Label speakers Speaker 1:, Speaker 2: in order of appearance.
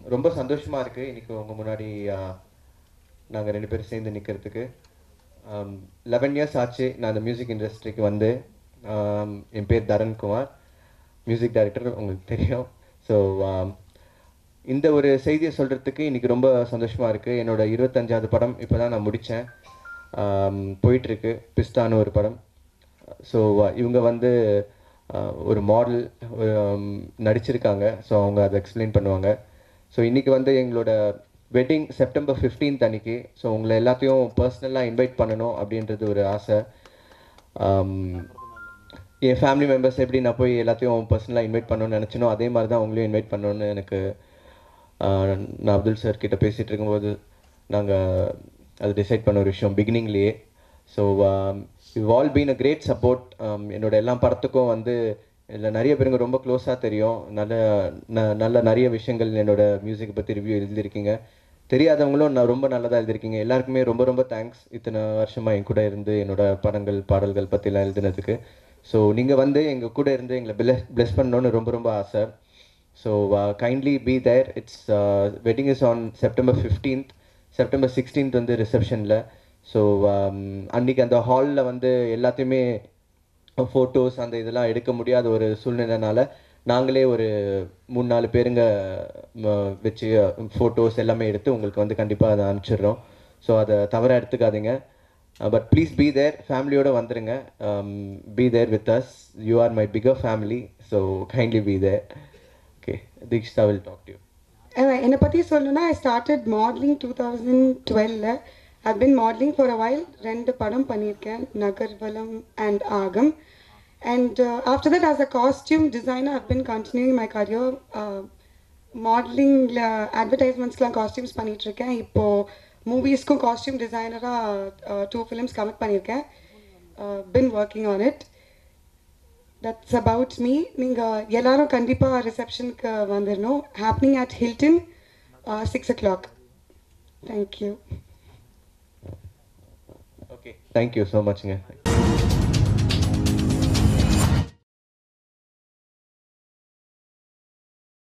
Speaker 1: ரொம்ப சந்தோஷமாக இருக்குது இன்னைக்கு உங்கள் முன்னாடி நாங்கள் ரெண்டு பேரும் சேர்ந்து நிற்கிறதுக்கு லெவன் இயர்ஸ் ஆச்சு நான் அந்த மியூசிக் இண்டஸ்ட்ரிக்கு வந்து ஆம், என் பேர் தரண்குமார் மியூசிக் டைரக்டர் உங்களுக்கு தெரியும் ஸோ இந்த ஒரு செய்தியை சொல்கிறதுக்கு இன்னைக்கு ரொம்ப சந்தோஷமாக இருக்குது என்னோட இருபத்தஞ்சாவது படம் இப்போ தான் நான் முடித்தேன் போயிட்டுருக்கு பிஸ்தான்னு ஒரு படம் ஸோ இவங்க வந்து ஆஹ், ஒரு மாடல் நடிச்சிருக்காங்க ஸோ அவங்க அதை எக்ஸ்பிளைன் பண்ணுவாங்க ஸோ இன்றைக்கி வந்து எங்களோட வெட்டிங் செப்டம்பர் 15th அன்னைக்கு ஸோ உங்களை எல்லாத்தையும் பர்சனலாக இன்வைட் பண்ணணும் அப்படின்றது ஒரு ஆசை ஆம், என் ஃபேமிலி மெம்பர்ஸ் எப்படி நான் போய் எல்லாத்தையும் பர்சனலாக இன்வைட் பண்ணணும்னு நினச்சினோ அதே மாதிரி தான் உங்களையும் இன்வைட் பண்ணணும்னு எனக்கு ஆஹ், நான் அப்துல் சார் கிட்ட பேசிகிட்டு இருக்கும்போது நாங்கள் அது டிசைட் பண்ண ஒரு விஷயம் பிகினிங்லேயே so you all been a great support என்னோட எல்லா படத்துக்கும் வந்து இதில் நிறைய பேருங்க ரொம்ப க்ளோஸாக தெரியும் நல்ல ந- நல்ல நிறைய விஷயங்கள் என்னோட மியூசிக் பற்றி ரிவ்யூ எழுதியிருக்கீங்க தெரியாதவங்களும் நான் ரொம்ப நல்லதாக எழுதியிருக்கீங்க எல்லாருக்குமே ரொம்ப ரொம்ப தேங்க்ஸ் இத்தனை வருஷமாக என் கூட இருந்து என்னோட படங்கள் பாடல்கள் பற்றிலாம் எழுதுனதுக்கு ஸோ நீங்கள் வந்து எங்கள் கூட இருந்து எங்களை பிளஸ் பிளஸ் பண்ணணும்னு ரொம்ப ரொம்ப ஆசை so kindly be there it's wedding is on September fifteenth September sixteenth வந்து ரிசப்ஷனில் ஸோ அன்னைக்கு அந்த ஹாலில் வந்து எல்லாத்தையுமே ஃபோட்டோஸ் அந்த இதெல்லாம் எடுக்க முடியாத ஒரு சூழ்நிலைனால நாங்களே ஒரு மூணு நாலு பேருங்க ம, வச்சு ஃபோட்டோஸ் எல்லாமே எடுத்து உங்களுக்கு வந்து கண்டிப்பாக அதை அனுப்பிச்சிடுறோம் ஸோ அதை தவற எடுத்துக்காதீங்க பட் ப்ளீஸ் பி தேர் ஃபேமிலியோட வந்துருங்க be there with us you are my bigger family so kindly be there okay Dikshita will talk to you
Speaker 2: uh என்னை பற்றி சொல்லணும்னா I started modelling two thousand twelve I been modelling for a while ரெண்டு படம் பண்ணியிருக்கேன் Nagarvalam and Aagam and after that as a costume designer I been continuing my career மாடலிங்கில் அட்வர்டைஸ்மெண்ட்ஸ்லாம் costumes பண்ணிகிட்ருக்கேன் இப்போது மூவிஸ்க்கும் காஸ்டியூம் டிசைனராக டூ ஃபிலிம்ஸ் கமிட் பண்ணியிருக்கேன் been working on it that's about me நீங்கள் எல்லாரும் கண்டிப்பாக ரிசப்ஷனுக்கு வந்துடணும் happening at Hilton six o'clock thank you
Speaker 1: okay thank you so மச்ங்க